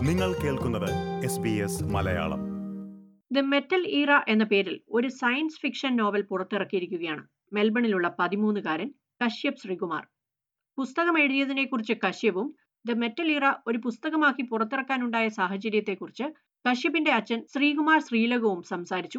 നിങ്ങൾ കേൾക്കുന്നത് S B S Malayalam the metal era എന്ന പേരിൽ ഒരു സയൻസ് ഫിക്ഷൻ നോവൽ പുറത്തിറക്കിയിരിക്കുകയാണ് മെൽബണിലുള്ള പതിമൂന്നുകാരൻ കശ്യപ് ശ്രീകുമാർ പുസ്തകം എഴുതിയതിനെക്കുറിച്ച് കശ്യപും ദ മെറ്റൽ ഈറ ഒരു പുസ്തകമാക്കി പുറത്തിറക്കാനുണ്ടായ സാഹചര്യത്തെക്കുറിച്ച് കശ്യപിന്റെ അച്ഛൻ ശ്രീകുമാർ ശ്രീലകവും സംസാരിച്ചു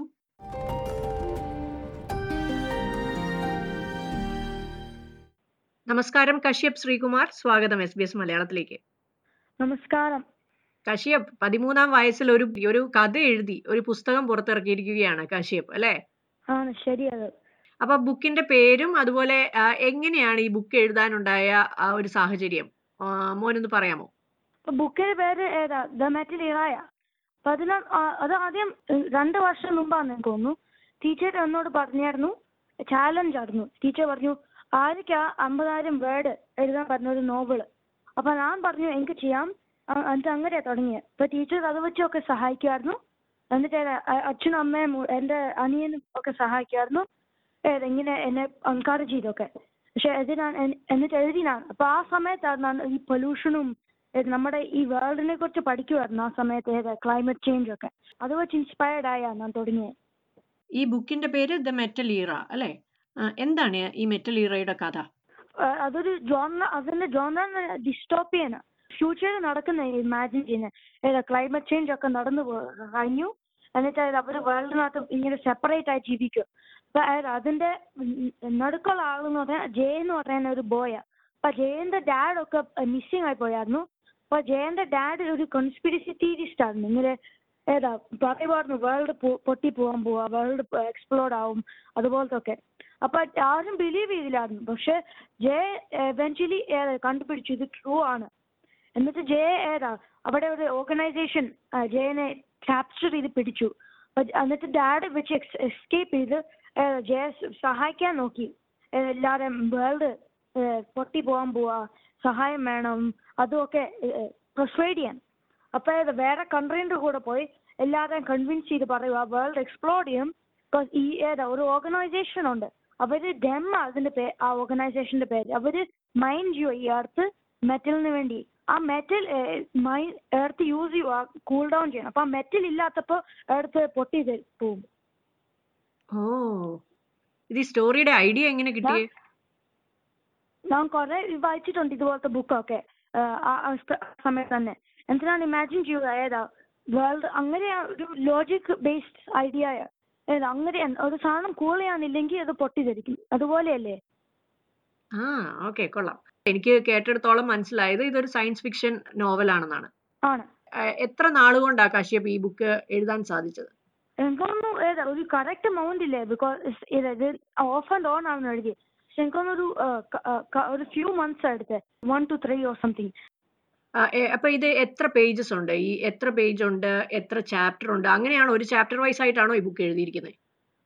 നമസ്കാരം കശ്യപ് ശ്രീകുമാർ സ്വാഗതം എസ് ബി എസ് മലയാളത്തിലേക്ക് നമസ്കാരം കശ്യപ് പതിമൂന്നാം വയസ്സിൽ ഒരു ഒരു കഥ എഴുതി ഒരു പുസ്തകം പുറത്തിറക്കിയിരിക്കുകയാണ് കശ്യപ് അല്ലെ ആണ് ശരി അത് അപ്പൊ ബുക്കിന്റെ പേരും അതുപോലെ ആ, എങ്ങനെയാണ് ഈ ബുക്ക് എഴുതാനുണ്ടായ ആ ഒരു സാഹചര്യം ആ, മോനൊന്ന് പറയാമോ അപ്പൊ ബുക്കിന്റെ പേര് ഏതാ ദ മെറ്റൽ ഇറായ അപ്പൊ അതിന് ആ- അത് ആദ്യം ഉം, രണ്ട് വർഷം മുമ്പാന്ന് എനിക്ക് തോന്നുന്നു ടീച്ചർ എന്നോട് പറഞ്ഞായിരുന്നു ചാലഞ്ച് ആയിരുന്നു ടീച്ചർ പറഞ്ഞു ആർക്കാ അമ്പതായിരം വേർഡ് എഴുതാൻ പറഞ്ഞ ഒരു നോവല് അപ്പൊ ഞാൻ പറഞ്ഞു എനിക്ക് ചെയ്യാം ആ, എന്നിട്ട് അങ്ങനെയാ തുടങ്ങിയത് അപ്പൊ ടീച്ചർ അത് വെച്ചൊക്കെ സഹായിക്കുമായിരുന്നു എന്നിട്ട് ഏതാ, അ- അച്ഛനും അമ്മയും മു- എന്റെ അനിയനും ഒക്കെ സഹായിക്കുമായിരുന്നു ഏതാ, ഇങ്ങനെ എന്നെ എൻകറേജ് ചെയ്തൊക്കെ പക്ഷെ ഇത് ഞാൻ എൻ- എന്നിട്ട് എഴുതി ഞാൻ അപ്പൊ ആ സമയത്താണ് ഞാൻ ഈ പൊല്യൂഷനും നമ്മുടെ ഈ വേൾഡിനെ കുറിച്ച് പഠിക്കുമായിരുന്നു ആ സമയത്ത് ഏത് ക്ലൈമറ്റ് ചേഞ്ച് ഒക്കെ അത് വെച്ച് ഇൻസ്പയർഡ് ആയാ ഞാൻ തുടങ്ങിയത് ഈ ബുക്കിന്റെ പേര് ദ മെറ്റൽ ഈറ അല്ലെ ആ, എന്താണ് ഈ മെറ്റൽ ഈറയുടെ കഥ ആ, അതൊരു ജോണ അതിന്റെ ജോണ ഡിസ്റ്റോപ്പിയാണ് ഫ്യൂച്ചറിൽ നടക്കുന്ന ഇമാജിൻ ചെയ്യുന്നത് ഏതാ ക്ലൈമറ്റ് ചേഞ്ച് ഒക്കെ നടന്നു പോ- കഴിഞ്ഞു എന്നിട്ട് അത് അവര് വേൾഡിനകത്ത് ഇങ്ങനെ സെപ്പറേറ്റ് ആയി ജീവിക്കും അപ്പൊ അതായത് അതിന്റെ ഉം നടുക്കുള്ള ആളെന്ന് പറഞ്ഞാൽ ജെ എന്ന് പറയുന്ന ഒരു ബോയ അപ്പൊ ജയന്റെ ഡാഡ് ഒക്കെ മിസ്സിംഗ് ആയി പോയായിരുന്നു അപ്പൊ ജയന്റെ ഡാഡ് ഒരു കോൺസ്പിരസി തിയറിസ്റ്റ് ആയിരുന്നു ഇങ്ങനെ ഏതാ പറയുമായിരുന്നു വേൾഡ് പൊട്ടി പോകാൻ പോവാ വേൾഡ് എക്സ്പ്ലോർഡ് ആവും അതുപോലത്തെ ഒക്കെ അപ്പൊ ആരും ബിലീവ് ചെയ്തില്ലായിരുന്നു പക്ഷെ ജെ എവൻച്വലി കണ്ടുപിടിച്ചു ഇത് ട്രൂ ആണ് എന്നിട്ട് ജെ ഏതാ അവിടെ ഒരു ഓർഗനൈസേഷൻ ജയനെ ക്യാപ്ചർ ചെയ്ത് പിടിച്ചു അപ്പൊ ജ- എന്നിട്ട് ഡാഡ് വെച്ച് എസ്കേപ്പ് ചെയ്ത് ഏഹ്, ജയെ സ- സഹായിക്കാൻ നോക്കി ഏഹ്, എല്ലാരും വേൾഡ് പൊട്ടി പോകാൻ പോവാ സഹായം വേണം അതുമൊക്കെ പ്രൊസൈഡ് ചെയ്യാൻ അപ്പൊ ഏത് വേറെ കൺട്രീന്റെ കൂടെ പോയി എല്ലാവരെയും കൺവിൻസ് ചെയ്ത് പറയുക വേൾഡ് എക്സ്പ്ലോർ ചെയ്യും Because ഈ ഏതാ ഒരു ഓർഗനൈസേഷൻ ഉണ്ട് അവര് ഡെം അതിന്റെ പേ ആ ഓർഗനൈസേഷന്റെ പേര് അവര് മൈൻഡ് ചെയ്യോ ഈ എർത്ത് മെറ്റലിന് വേണ്ടി ആ മെറ്റൽ മൈൻ എർത്ത് യൂസ് ചെയ്യുക കൂൾ ഡൗൺ ചെയ്യണം അപ്പൊ ആ മെറ്റൽ ഇല്ലാത്തപ്പോ എർത്ത് പൊട്ടി തെ- പോകും ഓ ഇത് ഈ സ്റ്റോറിയുടെ ഐഡിയ എങ്ങനെ കിട്ടിയേ ഞാൻ കുറെ വായിച്ചിട്ടുണ്ട് ഇതുപോലത്തെ ബുക്കൊക്കെ ആ ആ സ്ഥ- ആ സമയത്ത് തന്നെ എന്തിനാണ് ഇമാജിൻ ചെയ്യുക ഏതാ വേൾഡ് അങ്ങനെ ഒരു ലോജിക് ബേസ്ഡ് ഐഡിയ ഏതാ അങ്ങനെ ഒരു സാധനം കൂൾ ചെയ്യാനില്ലെങ്കിൽ അത് പൊട്ടിത്തെറിക്കും അതുപോലെയല്ലേ ആ ഓക്കെ കൊള്ളാം എനിക്ക് കേട്ടിടത്തോളം മനസ്സിലായത് ഇതൊരു സയൻസ് ഫിക്ഷൻ നോവലാണെന്നാണ് ആണ് ആ, എത്ര നാളുകൊണ്ടാ കശ്യപ് ഈ ബുക്ക് എഴുതാൻ സാധിച്ചത് എനിക്കൊന്നു ഏതാ ഒരു കറക്റ്റ് എമൗണ്ട് ഇല്ലേ ബിക്കോസ് ഇത് ഓഫ് ആൻഡ് ഓൺ ആണ് എഴുതി പക്ഷെ എനിക്കൊന്നൊരു ആ, ക- ആ, ക- ഒരു ഫ്യൂ മന്ത്സ് എടുത്ത് one two three or something ആ, എ- അപ്പൊ ഇത് എത്ര പേജസ് ഉണ്ട് ഈ എത്ര പേജ് ഉണ്ട് എത്ര ചാപ്റ്റർ ഉണ്ട് അങ്ങനെയാണോ ഒരു ചാപ്റ്റർ വൈസ് ആയിട്ടാണോ ഈ ബുക്ക് എഴുതിയിരിക്കുന്നത്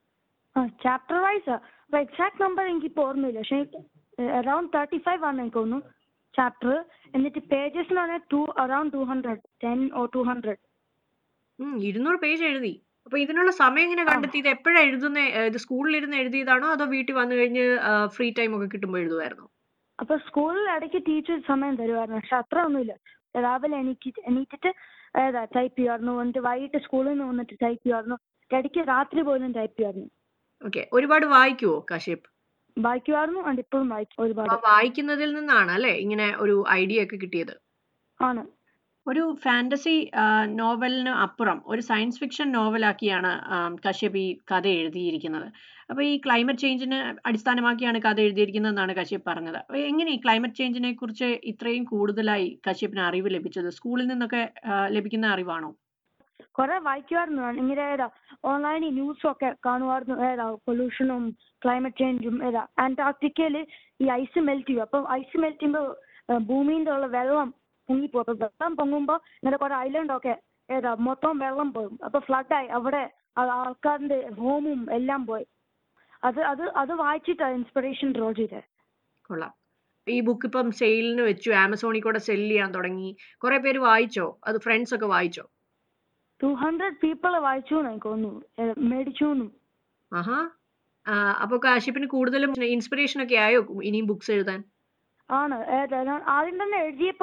ആ ചാപ്റ്റർ വൈസ് അപ്പൊ എക്സാക്ട് നമ്പർ എനിക്കിപ്പോ ഓർമ്മയില്ല പക്ഷെ അറൌണ്ട് തേർട്ടി ഫൈവ് ആണ് എനിക്ക് തോന്നുന്നു ചാപ്റ്റർ എന്നിട്ട് പേജസ് എന്ന് പറഞ്ഞാൽ two around two hundred ten or two hundred ഉം ഇരുന്നൂറ് പേജ് എഴുതി അപ്പൊ ഇതിനുള്ള സമയം എങ്ങനെ കണ്ടെത്തി ഇത് എപ്പോഴാ എഴുതുന്നേ ഏ, ഇത് സ്കൂളിൽ ഇരുന്ന് എഴുതിയതാണോ അതോ വീട്ടിൽ വന്നു കഴിഞ്ഞ് ഫ്രീ ടൈം ഒക്കെ കിട്ടുമ്പോൾ എഴുതുമായിരുന്നോ അപ്പൊ സ്കൂളിൽ ഇടയ്ക്ക് ടീച്ചർ സമയം തരുമായിരുന്നു പക്ഷെ അത്ര ഒന്നുമില്ല രാവിലെ എണീറ്റ് എണീറ്റിട്ട് ഏതാ ടൈപ്പ് ചെയ്യുമായിരുന്നു എന്നിട്ട് വൈകിട്ട് സ്കൂളിൽ നിന്ന് വന്നിട്ട് ടൈപ്പ് ചെയ്യുമായിരുന്നു ഇടയ്ക്ക് രാത്രി പോലും ടൈപ്പ് ചെയ്യുമായിരുന്നു ഓക്കെ ഒരുപാട് വായിക്കുവോ കശ്യപ് വായിക്കുമായിരുന്നു and ഇപ്പോഴും വായിക്കും ഒരുപാട് അപ്പൊ വായിക്കുന്നതിൽ നിന്നാണ് അല്ലെ ഇങ്ങനെ ഒരു ഐഡിയ ഒക്കെ കിട്ടിയത് ആണ് ഒരു ഫാന്റസി നോവലിന് അപ്പുറം ഒരു സയൻസ് ഫിക്ഷൻ നോവലാക്കിയാണ് ആം, കശ്യപ് ഈ കഥ എഴുതിയിരിക്കുന്നത് അപ്പൊ ഈ ക്ലൈമറ്റ് ചേഞ്ചിനെ അടിസ്ഥാനമാക്കിയാണ് കഥ എഴുതിയിരിക്കുന്നതെന്നാണ് കശ്യപ് പറഞ്ഞത് അപ്പൊ എങ്ങനെ ഈ ക്ലൈമറ്റ് ചേഞ്ചിനെ കുറിച്ച് ഇത്രയും കൂടുതലായി കശ്യപിന് അറിവ് ലഭിച്ചത് സ്കൂളിൽ നിന്നൊക്കെ ആ, ലഭിക്കുന്ന അറിവാണോ കുറെ വായിക്കുമായിരുന്നു ഞാൻ ഇങ്ങനെ ഏതാ ഓൺലൈനിൽ ന്യൂസും ഒക്കെ കാണുമായിരുന്നു ഏതാ പൊല്യൂഷനും ക്ലൈമറ്റ് ചേഞ്ചും ഏതാ അന്റാർട്ടിക്കയില് ഈ ഐസ് മെൽറ്റ് ചെയ്യും അപ്പം ഐസ് മെൽറ്റ് ചെയ്യുമ്പോൾ ഭൂമിന്റെ ഉള്ള വെള്ളം പൊങ്ങിപ്പോകും അപ്പൊ വെള്ളം പൊങ്ങുമ്പോ ഇങ്ങനെ കുറെ ഐലൻഡ് ഒക്കെ ഏതാ മൊത്തം വെള്ളം പോകും അപ്പൊ flood ആയി അവിടെ ആ- ആൾക്കാരുടെ ഹോമും എല്ലാം പോയി അത് അത് അത് വായിച്ചിട്ടാണ് ഇൻസ്പിറേഷൻ ഡ്രോ ചെയ്തത് കൊള്ളാം ഈ ബുക്ക് ഇപ്പം സെയിലിന് വെച്ചു ആമസോണിൽ കൂടെ സെല് ചെയ്യാൻ തുടങ്ങി കുറെ പേര് വായിച്ചോ അത് ഫ്രണ്ട്സ് ഒക്കെ വായിച്ചോ ടു ഹൺഡ്രഡ് പീപ്പിൾ വായിച്ചു എന്ന് എനിക്ക് തോന്നുന്നു ഏ, മേടിച്ചു എന്നും ആഹാ ആ, അപ്പൊ കാശിപ്പിന് കൂടുതലും ഇൻസ്പിറേഷൻ ഒക്കെ ആയോ ഇനിയും ബുക്സ് എഴുതാൻ ആണ് ഏതാ ഞാൻ ആദ്യം തന്നെ എഴുതിയപ്പോ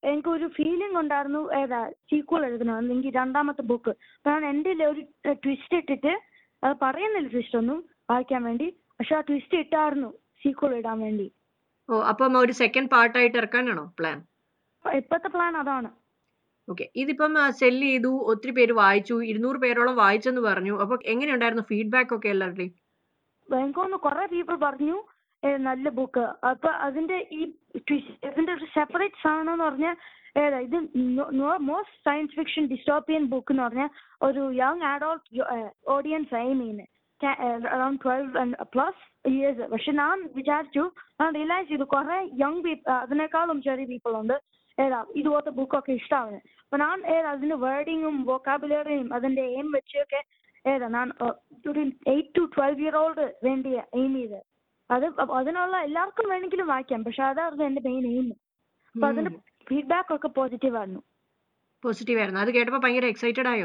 എനിക്കൊരു ഫീലിംഗ് ഉണ്ടായിരുന്നു ഏതാ സീക്വൽ എഴുതണം അല്ലെങ്കിൽ രണ്ടാമത്തെ ബുക്ക് ഞാൻ എൻ്റെ ഒരു ട്വിസ്റ്റ് ഇട്ടിട്ട് അത് പറയുന്നില്ല ട്വിസ്റ്റ് ഒന്നും വായിക്കാൻ വേണ്ടി പക്ഷെ ആ ട്വിസ്റ്റ് ഇട്ടായിരുന്നു സീക്വൽ ഇടാൻ വേണ്ടി ഓ അപ്പം ഒരു സെക്കൻഡ് പാർട്ടായിട്ട് ഇറക്കാനാണോ പ്ലാൻ അപ്പൊ ഇപ്പോഴത്തെ പ്ലാൻ അതാണ് ഓക്കെ ഇതിപ്പം സെല് ചെയ്തു ഒത്തിരി പേര് വായിച്ചു ഇരുന്നൂറ് പേരോളം വായിച്ചെന്ന് പറഞ്ഞു അപ്പൊ എങ്ങനെയുണ്ടായിരുന്നു ഫീഡ്ബാക്ക് ഒക്കെ എല്ലാവരുടെയും എനിക്ക് തോന്നുന്നു കുറെ പീപ്പിൾ പറഞ്ഞു ഏ, നല്ല ബുക്ക് അപ്പൊ അതിന്റെ ഈ twist- ഇതിന്റെ ഒരു സെപ്പറേറ്റ് സാധനം എന്ന് പറഞ്ഞാൽ ഏതാ ഇത് most science fiction dystopian book എന്ന് പറഞ്ഞാൽ ഒരു യങ് അഡോൾട്ട് ഓഡിയൻസ് എയിം ചെയ്യുന്നത് അറൌണ്ട് ട്വൽവ് പ്ലസ് ഇയേഴ്സ് പക്ഷെ ഞാൻ വിചാരിച്ചു ഞാൻ റിയലൈസ് ചെയ്തു കുറെ യങ് പീപ്പിൾ അതിനേക്കാളും ചെറിയ പീപ്പിൾ ഉണ്ട് ഏതാ ഇതുപോലത്തെ ബുക്കൊക്കെ ഇഷ്ടമാവുന്നത് അപ്പൊ ഞാൻ ഏതാ അതിന്റെ വേർഡിങ്ങും വൊക്കാബുലറിയും അതിന്റെ എയിം വെച്ചൊക്കെ ഏതാ ഞാൻ അഹ്, ഒരു eight to twelve year old വേണ്ടി എയിം ചെയ്ത് അത് അപ്പൊ അതിനുള്ള എല്ലാവർക്കും വേണമെങ്കിലും വായിക്കാം പക്ഷെ അതായിരുന്നു എന്റെ മെയിൻ എയിം അപ്പൊ അതിന്റെ ഫീഡ്ബാക്ക് ഒക്കെ പോസിറ്റീവ് ആയിരുന്നു പോസിറ്റീവ് ആയിരുന്നു അത് കേട്ടപ്പോൾ ഭയങ്കര എക്സൈറ്റഡ് ആയോ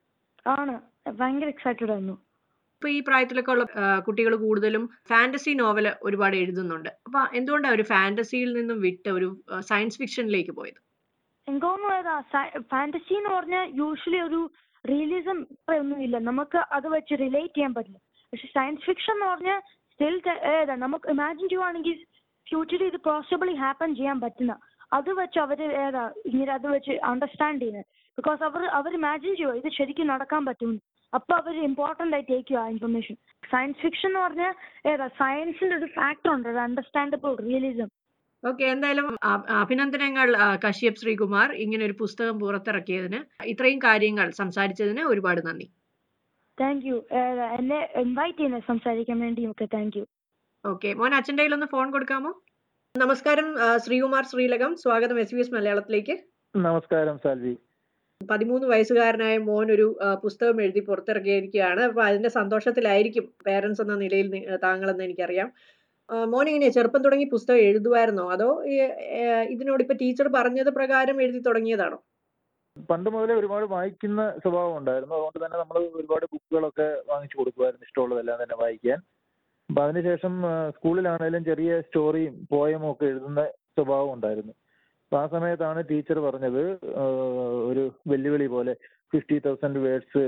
ആണ് ഭയങ്കര എക്സൈറ്റഡ് ആയിരുന്നു ഇപ്പൊ ഈ പ്രായത്തിലൊക്കെ ഉള്ള കുട്ടികൾ കൂടുതലും ഫാന്റസി നോവൽ ഒരുപാട് എഴുതുന്നുണ്ട് അപ്പൊ എന്തുകൊണ്ടാണ് ഒരു ഫാന്റസിയിൽ നിന്നും വിട്ട് ഒരു സയൻസ് ഫിക്ഷനിലേക്ക് പോയത് എനിക്ക് തോന്നുന്നു ഏതാ ഫാന്റസി എന്ന് പറഞ്ഞാൽ യൂഷ്വലി ഒരു റിയലിസം ഒന്നുമില്ല നമുക്ക് അത് വെച്ച് റിലേറ്റ് ചെയ്യാൻ പറ്റില്ല പക്ഷെ സയൻസ് ഫിക്ഷൻ എന്ന് പറഞ്ഞാൽ സ്റ്റിൽ ഏതാ നമുക്ക് ഇമാജിൻ ചെയ്യുവാണെങ്കിൽ ഫ്യൂച്ചറിൽ ഇത് പോസിബിളി ഹാപ്പൻ ചെയ്യാൻ പറ്റുന്ന അത് വെച്ച് അവർ ഏതാ ഇങ്ങനെ അത് വെച്ച് അണ്ടർസ്റ്റാൻഡ് ചെയ്യുന്നത് ബിക്കോസ് അവർ അവർ ഇമാജിൻ ചെയ്യുക ഇത് ശരിക്കും നടക്കാൻ പറ്റും അപ്പൊ അവർ ഇമ്പോർട്ടന്റ് ആയി ടേക്ക് ചെയ്യുക ഇൻഫർമേഷൻ സയൻസ് ഫിക്ഷൻ എന്ന് പറഞ്ഞാൽ ഏതാ സയൻസിന്റെ ഒരു ഫാക്ടർ ഉണ്ട് ഒരു അണ്ടർസ്റ്റാൻഡബിൾ റിയലിസം ഓക്കെ എന്തായാലും അ- അഭിനന്ദനങ്ങൾ ആ, കശ്യപ് ശ്രീകുമാർ ഇങ്ങനെ ഒരു പുസ്തകം പുറത്തിറക്കിയതിന് ഇത്രയും കാര്യങ്ങൾ സംസാരിച്ചതിന് ഒരുപാട് നന്ദി താങ്ക് യു എന്നെ ഇൻവൈറ്റ് ചെയ്യുന്നത് സംസാരിക്കാൻ വേണ്ടിയും ഒക്കെ താങ്ക് യു ഓക്കെ മോൻ അച്ഛൻ്റെ കയ്യിലൊന്ന് ഫോൺ കൊടുക്കാമോ നമസ്കാരം ആ, ശ്രീകുമാർ ശ്രീലകം സ്വാഗതം എസ് ബി എസ് മലയാളത്തിലേക്ക് നമസ്കാരം സാൽവി പതിമൂന്ന് വയസ്സുകാരനായ മോൻ ഒരു ആ, പുസ്തകം എഴുതി പുറത്തിറക്കിയിരിക്കുകയാണ് അപ്പൊ അതിന്റെ സന്തോഷത്തിലായിരിക്കും പേരൻസ് എന്ന നിലയിൽ നി- താങ്കളെന്ന് എനിക്കറിയാം ആ, മോൻ എങ്ങനെയാ ചെറുപ്പം തുടങ്ങി പുസ്തകം എഴുതുമായിരുന്നോ അതോ ഈ, ഏ, ഇതിനോട് ഇപ്പൊ ടീച്ചർ പറഞ്ഞത് പ്രകാരം എഴുതി തുടങ്ങിയതാണോ പണ്ട് മുതലേ ഒരുപാട് വായിക്കുന്ന സ്വഭാവം ഉണ്ടായിരുന്നു അതുകൊണ്ട് തന്നെ നമ്മൾ ഒരുപാട് ബുക്കുകളൊക്കെ വാങ്ങിച്ചു കൊടുക്കുമായിരുന്നു ഇഷ്ടമുള്ളതെല്ലാം തന്നെ വായിക്കാൻ അപ്പൊ അതിനുശേഷം ആ, സ്കൂളിലാണേലും ചെറിയ സ്റ്റോറിയും പോയമും ഒക്കെ എഴുതുന്ന സ്വഭാവം ഉണ്ടായിരുന്നു അപ്പൊ ആ സമയത്താണ് ടീച്ചർ പറഞ്ഞത് ആ, ഒരു വെല്ലുവിളി പോലെ ഫിഫ്റ്റി തൗസൻഡ് വേർഡ്സ്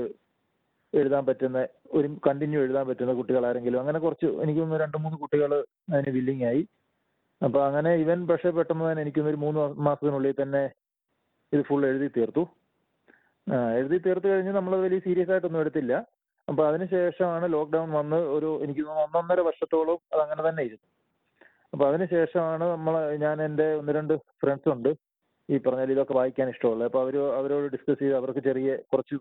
എഴുതാൻ പറ്റുന്ന ഒരു കണ്ടിന്യൂ എഴുതാൻ പറ്റുന്ന കുട്ടികൾ ആരെങ്കിലും അങ്ങനെ കുറച്ച് എനിക്ക് തോന്നുന്നു രണ്ട് മൂന്ന് കുട്ടികൾ അതിന് വില്ലിങ് ആയി അപ്പൊ അങ്ങനെ ഇവൻ പക്ഷേ പെട്ടെന്ന് തന്നെ എനിക്കൊന്ന് ഒരു മൂന്ന് മാസത്തിനുള്ളിൽ തന്നെ ഇത് ഫുൾ എഴുതി തീർത്തു ആ, എഴുതി തീർത്ത് കഴിഞ്ഞ് നമ്മൾ വലിയ സീരിയസ് ആയിട്ടൊന്നും എടുത്തില്ല അപ്പൊ അതിനുശേഷമാണ് ലോക്ക്ഡൌൺ വന്ന് ഒരു എനിക്ക് തോന്നുന്നു ഒന്നൊന്നര വർഷത്തോളം അത് അങ്ങനെ തന്നെ ഇരുന്നു അപ്പൊ അതിനുശേഷമാണ് നമ്മൾ ഞാൻ എൻ്റെ ഒന്ന് രണ്ട് ഫ്രണ്ട്സ് ഉണ്ട് ഈ പറഞ്ഞാൽ ഇതൊക്കെ വായിക്കാൻ ഇഷ്ടമുള്ളത് അപ്പൊ അവര് അവരോട് ഡിസ്കസ് ചെയ്ത് അവർക്ക് ചെറിയ കുറച്ച്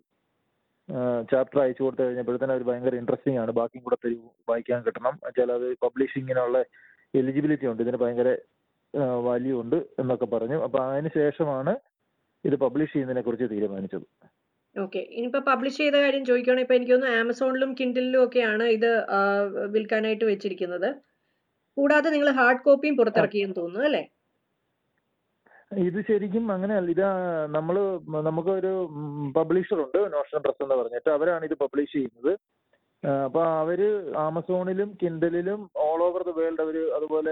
ചാപ്റ്റർ അയച്ചു കൊടുത്തു കഴിഞ്ഞപ്പോഴത്തേനും അവർ ഭയങ്കര ഇൻട്രസ്റ്റിംഗ് ആണ് ബാക്കിയും കൂടെ തരൂ വായിക്കാൻ കിട്ടണം വെച്ചാൽ അത് പബ്ലിഷിങ്ങിനുള്ള എലിജിബിലിറ്റി ഉണ്ട് ഇതിന് ഭയങ്കര വാല്യൂ ഉണ്ട് എന്നൊക്കെ പറഞ്ഞു അപ്പൊ അതിന് ശേഷമാണ് ഇത് പബ്ലിഷ് ചെയ്യുന്നതിനെ കുറിച്ച് തീരുമാനിച്ചത് ഓക്കെ ഇനിയിപ്പോ പബ്ലിഷ് ചെയ്ത കാര്യം ചോദിക്കുകയാണെങ്കിൽ ഇപ്പൊ എനിക്ക് തോന്നുന്നു ആമസോണിലും കിൻഡിലും ഒക്കെയാണ് ഇത് ആ, വിൽക്കാനായിട്ട് വെച്ചിരിക്കുന്നത് കൂടാതെ നിങ്ങൾ ഹാർഡ് കോപ്പിയും പുറത്തിറക്കിയെന്ന് തോന്നുന്നു അല്ലേ ഇത് ശരിക്കും അങ്ങനെയല്ല ഇത് നമ്മൾ നമുക്ക് ഒരു പബ്ലിഷർ ഉണ്ട് നോഷൻ പ്രസ് എന്ന് പറഞ്ഞിട്ട് അവരാണ് ഇത് പബ്ലിഷ് ചെയ്യുന്നത് ആ, അപ്പൊ അവര് ആമസോണിലും കിൻഡലിലും ഓൾ ഓവർ ദ വേൾഡ് അവര് അതുപോലെ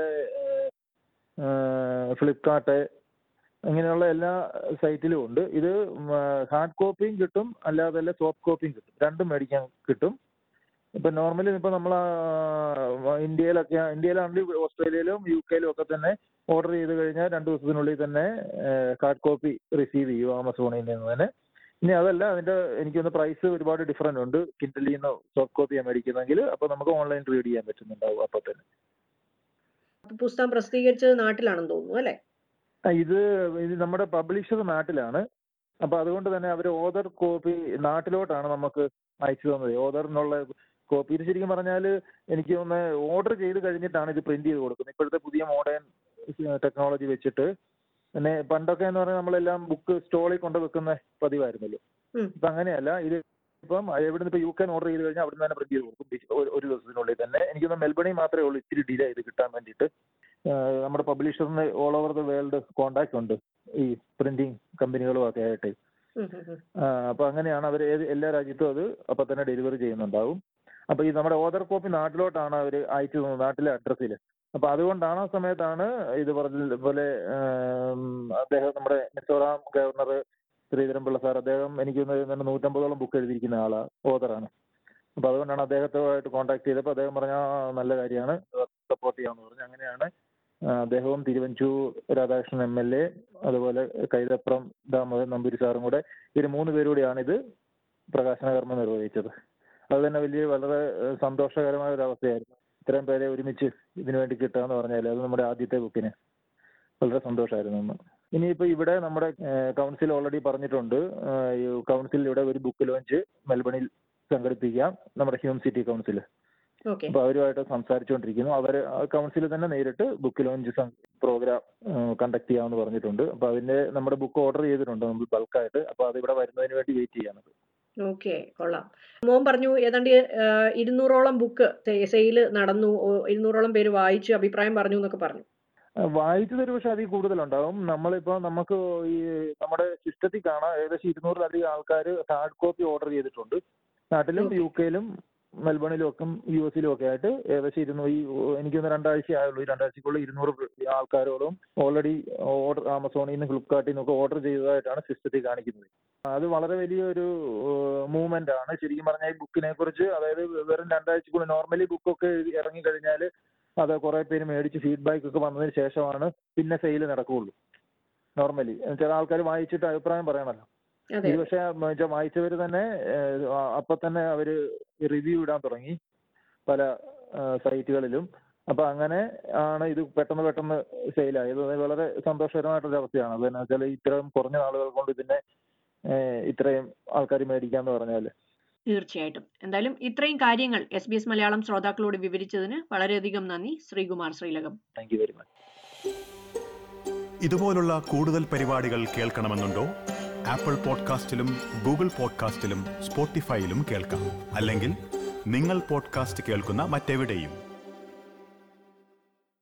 ഫ്ലിപ്കാർട്ട് ഇങ്ങനെയുള്ള എല്ലാ സൈറ്റിലും ഉണ്ട് ഇത് ഹാർഡ് കോപ്പിയും കിട്ടും അല്ലാതെ അല്ല സോഫ്റ്റ് കോപ്പിയും കിട്ടും രണ്ടും മേടിക്കാൻ കിട്ടും ഇപ്പൊ നോർമലി ഇപ്പൊ നമ്മൾ ഇന്ത്യയിലൊക്കെ ഇന്ത്യയിലാണെങ്കിൽ ഓസ്ട്രേലിയയിലും യു കെയിലും ഒക്കെ തന്നെ ഓർഡർ ചെയ്ത് കഴിഞ്ഞാൽ രണ്ട് ദിവസത്തിനുള്ളിൽ തന്നെ ഹാർഡ് കോപ്പി റിസീവ് ചെയ്യും ആമസോണിൽ നിന്ന് തന്നെ ഇനി അതല്ല അതിന്റെ എനിക്കൊന്ന് പ്രൈസ് ഒരുപാട് ഡിഫറൻറ്റ് ഉണ്ട് കിൻഡലിൽ നിന്ന് സോഫ്റ്റ് കോപ്പിയാണ് മേടിക്കുന്നെങ്കിൽ അപ്പൊ നമുക്ക് ഓൺലൈൻ റീഡ് ചെയ്യാൻ പറ്റുന്നുണ്ടാവും അപ്പൊ തന്നെ അപ്പൊ പുസ്തകം പ്രസിദ്ധീകരിച്ചത് നാട്ടിലാണെന്ന് തോന്നുന്നു അല്ലേ ആ, ഇത് ഇത് നമ്മുടെ പബ്ലിഷർ നാട്ടിലാണ് അപ്പൊ അതുകൊണ്ട് തന്നെ അവർ ഓദർ കോപ്പി നാട്ടിലോട്ടാണ് നമുക്ക് അയച്ചു തന്നത് ഓദറിനുള്ള കോപ്പി ഇത് ശരിക്കും പറഞ്ഞാൽ എനിക്ക് ഒന്ന് ഓർഡർ ചെയ്ത് കഴിഞ്ഞിട്ടാണ് ഇത് പ്രിന്റ് ചെയ്ത് കൊടുക്കുന്നത് ഇപ്പോഴത്തെ പുതിയ മോഡേൺ ടെക്നോളജി വെച്ചിട്ട് പിന്നെ പണ്ടൊക്കെ എന്ന് പറഞ്ഞാൽ നമ്മളെല്ലാം ബുക്ക് സ്റ്റോളിൽ കൊണ്ട് വെക്കുന്ന പതിവായിരുന്നല്ലോ ഉം. ഇപ്പൊ അങ്ങനെയല്ല ഇത് ഇപ്പം എവിടുന്ന് ഇപ്പൊ യു കെ ഓർഡർ ചെയ്ത് കഴിഞ്ഞാൽ അവിടുന്ന് തന്നെ പ്രിന്റ് ചെയ്ത് കൊടുക്കും ഡിജി- ഒരു- ഒരു ദിവസത്തിനുള്ളിൽ തന്നെ എനിക്കൊന്ന് മെൽബണിൽ മാത്രമേ ഉള്ളൂ ഇത്തിരി ഡിലേ ഇത് കിട്ടാൻ വേണ്ടിയിട്ട് ആഹ് നമ്മുടെ പബ്ലിഷറിന് all over the world contact ഉണ്ട് ഈ പ്രിന്റിംഗ് കമ്പനികളും ഒക്കെ ആയിട്ട് ഉം ഉം ഉം. ആഹ് അപ്പൊ അങ്ങനെയാണ് അവർ ഏത് എല്ലാ രാജ്യത്തും അത് അപ്പൊ തന്നെ ഡെലിവറി ചെയ്യുന്നുണ്ടാവും അപ്പൊ ഈ നമ്മുടെ ഓർഡർ കോപ്പി നാട്ടിലോട്ടാണ് അവർ അയച്ചു തന്നത് നാട്ടിലെ അഡ്രസ്സിൽ അപ്പൊ അതുകൊണ്ടാണ് ആ സമയത്താണ് ഇത് പറഞ്ഞ പോലെ ആം, അദ്ദേഹം നമ്മുടെ മിസോറാം ഗവർണർ ശ്രീധരൻപിള്ള സാർ അദ്ദേഹം എനിക്ക് തോന്നുന്നു നൂറ്റമ്പതോളം ബുക്ക് എഴുതിയിരിക്കുന്ന ആളാ ഓതറാണ് അപ്പൊ അതുകൊണ്ടാണ് അദ്ദേഹത്തുമായിട്ട് കോൺടാക്ട് ചെയ്തപ്പോൾ അദ്ദേഹം പറഞ്ഞ "ആ, നല്ല കാര്യമാണ് സപ്പോർട്ട് ചെയ്യാമെന്ന് പറഞ്ഞു അങ്ങനെയാണ് ആ, അദ്ദേഹവും Thiruvanchoor Radhakrishnan M L A അതുപോലെ കൈതപ്രം ദാമോദരൻ നമ്പൂരി സാറും കൂടെ ഇവർ മൂന്ന് പേരുകൂടിയാണ് ഇത് പ്രകാശന കർമ്മം നിർവഹിച്ചത് അത് തന്നെ വലിയ വളരെ ഏഹ്, സന്തോഷകരമായ ഒരു അവസ്ഥയായിരുന്നു ഇത്രയും പേരെ ഒരുമിച്ച് ഇതിനു വേണ്ടി കിട്ടുക എന്ന് പറഞ്ഞാൽ അത് നമ്മുടെ ആദ്യത്തെ ബുക്കിന് വളരെ സന്തോഷമായിരുന്നു അന്ന് ഇനിയിപ്പോ ഇവിടെ നമ്മുടെ കൗൺസിൽ ഓൾറെഡി പറഞ്ഞിട്ടുണ്ട് ഏഹ്, ഈ കൗൺസിൽ ഇവിടെ ഒരു ബുക്ക് ലോഞ്ച് മെൽബണിൽ സംഘടിപ്പിക്കാം നമ്മുടെ ഹ്യൂം സിറ്റി കൗൺസിൽ ഓക്കെ അപ്പൊ അവരുമായിട്ട് സംസാരിച്ചുകൊണ്ടിരിക്കുന്നു അവർ കൗൺസിൽ തന്നെ നേരിട്ട് ബുക്ക് ലോഞ്ച് പ്രോഗ്രാം കണ്ടക്ട് ചെയ്യാമെന്ന് പറഞ്ഞിട്ടുണ്ട് അപ്പൊ അതിന്റെ നമ്മുടെ ബുക്ക് ഓർഡർ ചെയ്തിട്ടുണ്ട് നമ്മൾ ബൾക്കായിട്ട് അപ്പൊ അത് ഇവിടെ വരുന്നതിന് വേണ്ടി വെയിറ്റ് ചെയ്യാണ് ഓക്കെ കൊള്ളാം മോൻ പറഞ്ഞു ഏതാണ്ട് ആ, ഇരുന്നൂറോളം ബുക്ക് സെയിൽ നടന്നു ഓ, ഇരുന്നൂറോളം പേര് വായിച്ചു അഭിപ്രായം പറഞ്ഞു എന്നൊക്കെ പറഞ്ഞു വായിച്ചത് ഒരു പക്ഷെ അതിൽ കൂടുതലുണ്ടാവും നമ്മളിപ്പോ നമുക്ക് ഈ നമ്മുടെ സിസ്റ്റത്തിൽ കാണാം ഏകദേശം ഇരുന്നൂറിലധികം ആൾക്കാർ ഹാർഡ് കോപ്പി ഓർഡർ ചെയ്തിട്ടുണ്ട് നാട്ടിലും Okay. യു കെയിലും മെൽബണിലും ഒക്കെ യു എസിലും ഒക്കെ ആയിട്ട് ഏകദേശം ഇരുന്നൂറ് ഈ എനിക്കൊന്ന് രണ്ടാഴ്ച ആയുള്ളൂ ഈ രണ്ടാഴ്ചക്കുള്ളിൽ ഇരുന്നൂറ് ആൾക്കാരോളം ഓൾറെഡി ഓർഡർ ആമസോണിൽ നിന്ന് ഫ്ലിപ്കാർട്ടിൽ നിന്നൊക്കെ ഓർഡർ ചെയ്തതായിട്ടാണ് സിസ്റ്റത്തിൽ കാണിക്കുന്നത് അത് വളരെ വലിയൊരു മൂവ്മെന്റ് ആണ് ശരിക്കും പറഞ്ഞാൽ ഈ ബുക്കിനെ കുറിച്ച് അതായത് വെറും രണ്ടാഴ്ചക്കുള്ളിൽ നോർമലി ബുക്കൊക്കെ ഇറങ്ങി കഴിഞ്ഞാൽ അത് കുറെ പേര് മേടിച്ച് ഫീഡ്ബാക്ക് ഒക്കെ വന്നതിന് ശേഷമാണ് പിന്നെ സെയിൽ നടക്കുകയുള്ളൂ നോർമലി ചില ആൾക്കാർ വായിച്ചിട്ട് അഭിപ്രായം പറയണല്ലോ അതെ ഇത് പക്ഷേ വായിച്ചവർ തന്നെ ഏഹ്, ആ- അപ്പൊ തന്നെ അവര് റിവ്യൂ ഇടാൻ തുടങ്ങി പല സൈറ്റുകളിലും അപ്പൊ അങ്ങനെ ആണ് ഇത് പെട്ടെന്ന് പെട്ടെന്ന് സെയിലായത് അത് വളരെ സന്തോഷകരമായിട്ടൊരു അവസ്ഥയാണ് അത് എന്ന് വെച്ചാൽ ഇത്രയും കുറഞ്ഞ നാളുകൾ കൊണ്ട് ഇതിനെ ഏഹ്, ഇത്രയും ആൾക്കാർ മേടിക്കാന്ന് പറഞ്ഞാൽ തീർച്ചയായിട്ടും എന്തായാലും ഇത്രയും കാര്യങ്ങൾ എസ് ബി എസ് മലയാളം ശ്രോതാക്കളോട് വിവരിച്ചതിന് വളരെയധികം നന്ദി Sreekumar Sreelakam thank you very much ഇതുപോലുള്ള കൂടുതൽ പരിപാടികൾ കേൾക്കണമെന്നുണ്ടോ ആപ്പിൾ പോഡ്കാസ്റ്റിലും ഗൂഗിൾ പോഡ്കാസ്റ്റിലും സ്പോട്ടിഫൈയിലും കേൾക്കാം അല്ലെങ്കിൽ നിങ്ങൾ പോഡ്കാസ്റ്റ് കേൾക്കുന്ന മറ്റെവിടെയും